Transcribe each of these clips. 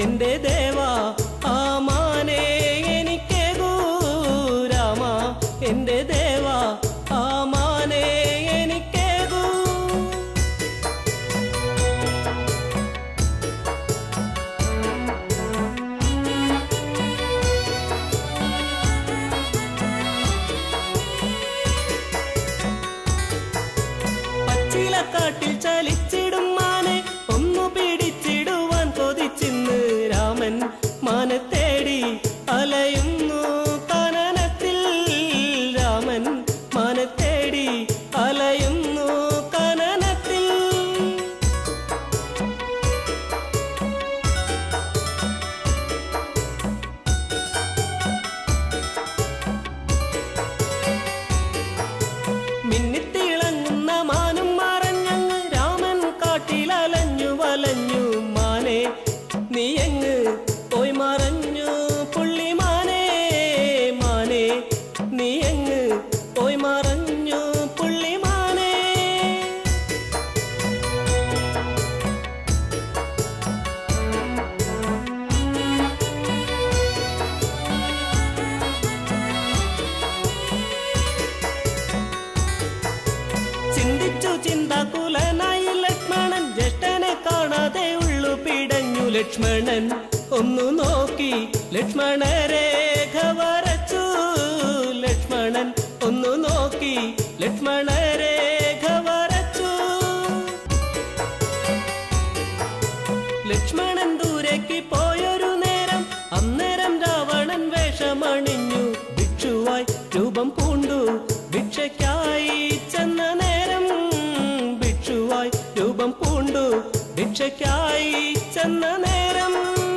എന്റെ ദേവാ ആ മാനെ എനിക്കേകൂ രാമ എന്റെ ദേവാ ആ മാനെ എനിക്കേകൂ പച്ചിലക്കാട്ടിൽ ചലിച്ചിടും മാനെ ഒന്നു പിടിച്ചിടുവാൻ കൊതിച്ചിന്ന് രാമൻ മാനെ തേടി അലയുന്നു കനനത്തിൽ രാമൻ മാനെ തേടി അലയുന്നു കനനത്തിൽ മിന്നിത്തിളങ്ങുന്ന മാനും മറഞ്ഞങ്ങ് രാമൻ കാട്ടിലലഞ്ഞു വലഞ്ഞു മാനെ നീയങ്ങ് പോയി മറഞ്ഞു പുള്ളി മാനേ മാനെ നീയങ്ങ് പോയി മറഞ്ഞു പുള്ളി മാനേ ചിന്തിച്ചു ചിന്താകുലനായി ലക്ഷ്മണൻ ജ്യേഷ്ഠനെ കാണാതെ ഉള്ളു പിടഞ്ഞു ലക്ഷ്മണൻ ഒന്നു നോക്കി ലക്ഷ്മണ രേഖ വരച്ചു ലക്ഷ്മണൻ ഒന്നു നോക്കി ലക്ഷ്മണ രേഖ വരച്ചു ലക്ഷ്മണൻ ദൂരേക്ക് പോയൊരു നേരം അന്നേരം രാവണൻ വേഷമണിഞ്ഞു ഭിക്ഷുവായി രൂപം പൂണ്ടു ഭിക്ഷയ്ക്കായി ചെന്ന നേരം ഭിക്ഷുവായി രൂപം പൂണ്ടു ഭിക്ഷയ്ക്കായി ചെന്ന നേരം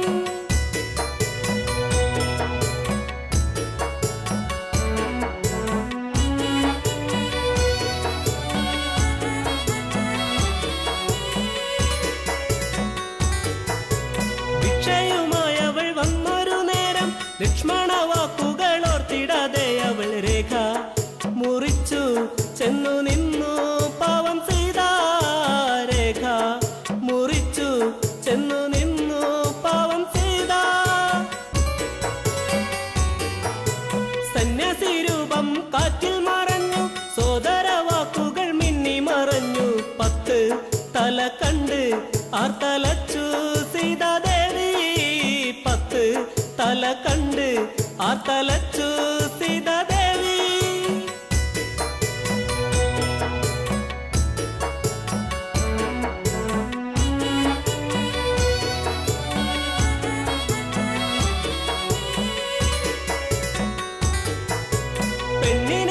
ഭിക്ഷയുമായി അവൾ വന്നൊരു നേരം ലക്ഷ്മണ വാക്കുകൾ ഓർത്തിടാതെ അവൾ രേഖ മുറിച്ചു ചെന്നു നിന്നു പാവം സീതാ രേഖ മുറിച്ചു ചെന്നു നിന്നു പാവം സീതാ സന്യാസി രൂപം കാറ്റിൽ മറഞ്ഞു സോദര വാക്കുകൾ മിന്നി മറഞ്ഞു പത്ത് തല കണ്ട് ആർത്തലച്ചു സീതാദേവി പത്ത് തല കണ്ട് ആർത്തലച്ചു സീതാദേവി പെണ്ണിനെ